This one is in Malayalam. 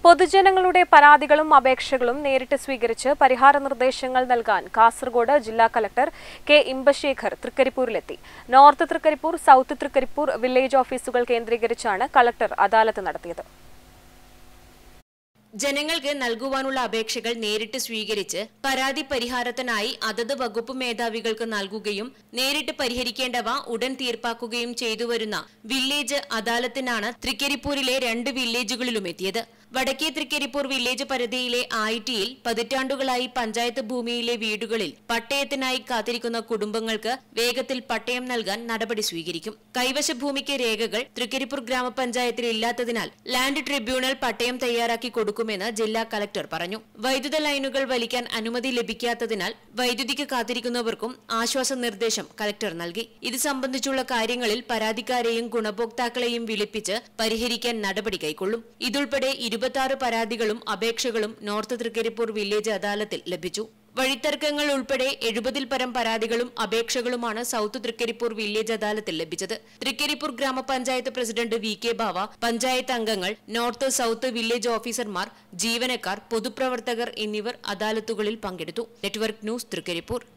പൊതുജനങ്ങളുടെ പരാതികളും അപേക്ഷകളും നേരിട്ട് സ്വീകരിച്ച് പരിഹാര നിർദ്ദേശങ്ങൾ നൽകാൻ കാസർഗോഡ് ജില്ലാ കലക്ടർ കെ ഇമ്പശേഖർ തൃക്കരിപ്പൂരിലെത്തി north Thrikaripur south Thrikaripur village ഓഫീസുകൾ കേന്ദ്രീകരിച്ചാണ് കലക്ടർ അദാലത്ത് നടത്തിയത് ജനങ്ങൾക്ക് നൽകുവാനുള്ള അപേക്ഷകൾ നേരിട്ട് സ്വീകരിച്ച് പരാതി പരിഹാരത്തിനായി അതത് വകുപ്പ് മേധാവികൾക്ക് നൽകുകയും നേരിട്ട് പരിഹരിക്കേണ്ടവ ഉടൻ തീർപ്പാക്കുകയും ചെയ്തുവരുന്ന വില്ലേജ് അദാലത്തിനാണ് തൃക്കരിപ്പൂരിലെ രണ്ട് വില്ലേജുകളിലും എത്തിയത് വടക്കേ തൃക്കരിപ്പൂർ വില്ലേജ് പരിധിയിലെ ആയിട്ടിയിൽ പതിറ്റാണ്ടുകളായി പഞ്ചായത്ത് ഭൂമിയിലെ വീടുകളിൽ പട്ടയത്തിനായി കാത്തിരിക്കുന്ന കുടുംബങ്ങൾക്ക് വേഗത്തിൽ പട്ടയം നൽകാൻ നടപടി സ്വീകരിക്കും കൈവശ ഭൂമിക്ക് രേഖകൾ തൃക്കരിപ്പൂർ ഗ്രാമപഞ്ചായത്തിൽ ഇല്ലാത്തതിനാൽ ലാൻഡ് ട്രിബ്യൂണൽ പട്ടയം തയ്യാറാക്കി കൊടുക്കുമെന്ന് ജില്ലാ കലക്ടർ പറഞ്ഞു വൈദ്യുത ലൈനുകൾ വലിക്കാൻ അനുമതി ലഭിക്കാത്തതിനാൽ വൈദ്യുതിക്ക് കാത്തിരിക്കുന്നവർക്കും ആശ്വാസ നിർദ്ദേശം കലക്ടർ നൽകി ഇത് സംബന്ധിച്ചുള്ള കാര്യങ്ങളിൽ പരാതിക്കാരെയും ഗുണഭോക്താക്കളെയും വിളിപ്പിച്ച് പരിഹരിക്കാൻ നടപടി കൈക്കൊള്ളും ഇതുൾപ്പെടെ ഇരുപത്തി പരാതികളും അപേക്ഷകളും നോർത്ത് തൃക്കരിപ്പൂർ വില്ലേജ് അദാലത്തിൽ ലഭിച്ചു വഴിത്തർക്കങ്ങൾ ഉൾപ്പെടെ എഴുപതിൽ പരം പരാതികളും അപേക്ഷകളുമാണ് സൗത്ത് തൃക്കരിപ്പൂർ വില്ലേജ് അദാലത്തിൽ ലഭിച്ചത് തൃക്കരിപ്പൂർ ഗ്രാമപഞ്ചായത്ത് president V K Bava panchayat അംഗങ്ങൾ നോർത്ത് സൗത്ത് വില്ലേജ് ഓഫീസർമാർ ജീവനക്കാർ പൊതുപ്രവർത്തകർ എന്നിവർ അദാലത്തുകളിൽ പങ്കെടുത്തു നെറ്റ്വർക്ക് ന്യൂസ് തൃക്കരിപ്പൂർ